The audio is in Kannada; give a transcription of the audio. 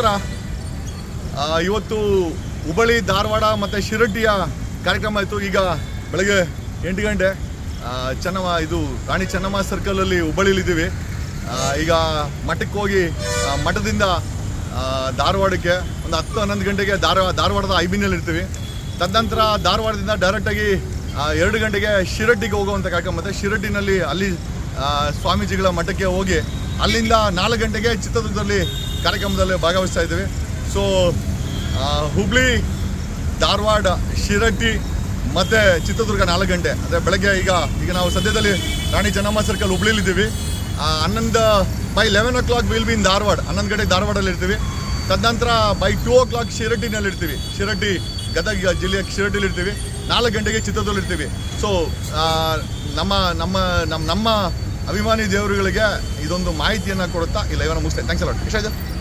ಆ, ಇವತ್ತು ಹುಬ್ಬಳ್ಳಿ ಧಾರವಾಡ ಮತ್ತು ಶಿರಡ್ಡಿಯ ಕಾರ್ಯಕ್ರಮ ಆಯಿತು ಈಗ ಬೆಳಗ್ಗೆ ಎಂಟು ಗಂಟೆ ಆ, ಚೆನ್ನಮ್ಮ ಇದು ರಾಣಿ ಚೆನ್ನಮ್ಮ ಸರ್ಕಲಲ್ಲಿ ಹುಬ್ಬಳ್ಳಿಲಿದ್ದೀವಿ ಆ, ಈಗ ಮಠಕ್ಕೆ ಹೋಗಿ ಆ, ಮಠದಿಂದ ಆ, ಧಾರವಾಡಕ್ಕೆ ಒಂದು ಹತ್ತು ಹನ್ನೊಂದು ಗಂಟೆಗೆ ಧಾರವಾಡ ಧಾರವಾಡದ ಐಬಿನಲ್ಲಿ ಇರ್ತೀವಿ ತದನಂತರ ಧಾರವಾಡದಿಂದ ಡೈರೆಕ್ಟಾಗಿ ಆ, ಎರಡು ಗಂಟೆಗೆ ಶಿರಡ್ಡಿಗೆ ಹೋಗುವಂಥ ಕಾರ್ಯಕ್ರಮ ಮತ್ತು ಶಿರಡ್ಡಿನಲ್ಲಿ ಅಲ್ಲಿ ಆ, ಸ್ವಾಮೀಜಿಗಳ ಮಠಕ್ಕೆ ಹೋಗಿ ಅಲ್ಲಿಂದ ನಾಲ್ಕು ಗಂಟೆಗೆ ಚಿತ್ರದುರ್ಗದಲ್ಲಿ ಕಾರ್ಯಕ್ರಮದಲ್ಲಿ ಭಾಗವಹಿಸ್ತಾ ಇದ್ದೀವಿ ಸೊ ಹುಬ್ಳಿ ಧಾರವಾಡ ಶಿರಡ್ಡಿ ಮತ್ತು ಚಿತ್ರದುರ್ಗ ನಾಲ್ಕು ಗಂಟೆ ಅಂದರೆ ಬೆಳಗ್ಗೆ ಈಗ ಈಗ ನಾವು ಸದ್ಯದಲ್ಲಿ ರಾಣಿ ಚೆನ್ನಮ್ಮ ಸರ್ಕಲ್ ಹುಬ್ಳಿಲಿದ್ದೀವಿ ಆ, ಹನ್ನೊಂದು by eleven o'clock will be in Dharwad ಹನ್ನೊಂದು ಗಂಟೆ ಧಾರವಾಡಲ್ಲಿ ಇರ್ತೀವಿ ತದನಂತರ ಬೈ ಟೂ ಓ ಕ್ಲಾಕ್ ಶಿರಡ್ಡಿನಲ್ಲಿ ಇರ್ತೀವಿ ಶಿರಡ್ಡಿ ಗದಗ ಜಿಲ್ಲೆಯ ಶಿರಡ್ಡಿಲಿ ಇರ್ತೀವಿ ನಾಲ್ಕು ಗಂಟೆಗೆ ಚಿತ್ರದುರ್ಗದಲ್ಲಿ ಇರ್ತೀವಿ ಸೊ ನಮ್ಮ ನಮ್ಮ ನಮ್ಮ ನಮ್ಮ ಅಭಿಮಾನಿ ದೇವರುಗಳಿಗೆ ಇದೊಂದು ಮಾಹಿತಿಯನ್ನು ಕೊಡುತ್ತಾ ಈ ಲೈವನ್ನ ಮುಗಿಸ್ತೇನೆ ಥ್ಯಾಂಕ್ಸ್ ಅಲಾಟ್ ಎಷ್ಟಾಯ್ತು